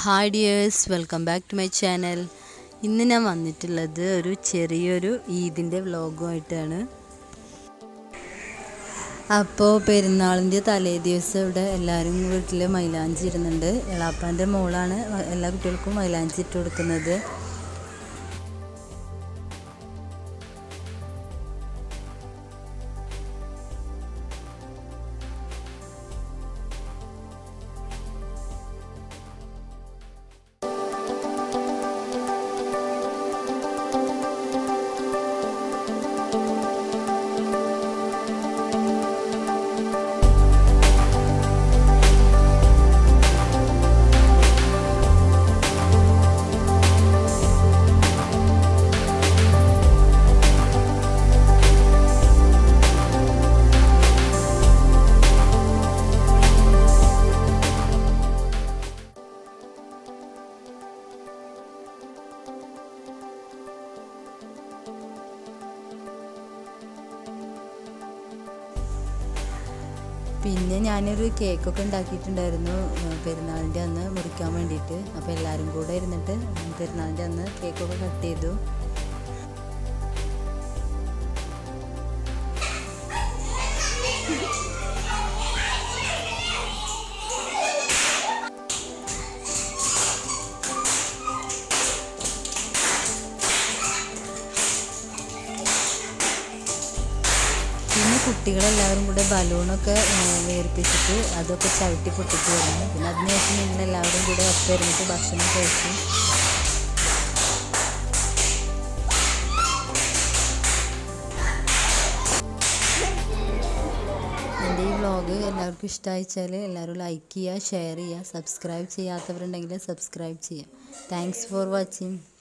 hi dears welcome back to my channel ഇന്ന് ഞാൻ വന്നിട്ടുള്ളത് ഒരു ചെറിയൊരു ഈദിൻ്റെ വ്ളോഗുമായിട്ടാണ് അപ്പോൾ പെരുന്നാളിൻ്റെ തലേ ദിവസം ഇവിടെ എല്ലാവരും വീട്ടിൽ മൈലാഞ്ചി ഇടുന്നുണ്ട് എളാപ്പാൻ്റെ മോളാണ് എല്ലാ കുട്ടികൾക്കും മൈലാഞ്ചി ഇട്ട് കൊടുക്കുന്നത് പിന്നെ ഞാനൊരു കേക്കൊക്കെ ഉണ്ടാക്കിയിട്ടുണ്ടായിരുന്നു പെരുന്നാളിൻ്റെ അന്ന് മുറിക്കാൻ വേണ്ടിയിട്ട് അപ്പോൾ എല്ലാവരും കൂടെ ഇരുന്നിട്ട് പെരുന്നാളിൻ്റെ അന്ന് കേക്കൊക്കെ കട്ട് ചെയ്തു പിന്നെ കുട്ടികളെല്ലാവരും കൂടെ ബലൂണൊക്കെ വേർപ്പിച്ചിട്ട് അതൊക്കെ ചവിട്ടി പൊട്ടിച്ച് വരുന്നു പിന്നെ അതിനുശേഷം ഞങ്ങൾ എല്ലാവരും കൂടെ ഒപ്പം ഇരുന്നിട്ട് ഭക്ഷണം കഴിച്ചു എൻ്റെ ഈ വ്ളോഗ് എല്ലാവർക്കും ഇഷ്ടമായിച്ചാൽ എല്ലാവരും ലൈക്ക് ചെയ്യുക ഷെയർ ചെയ്യുക സബ്സ്ക്രൈബ് ചെയ്യാത്തവരുണ്ടെങ്കിൽ സബ്സ്ക്രൈബ് ചെയ്യുക താങ്ക്സ് ഫോർ വാച്ചിങ്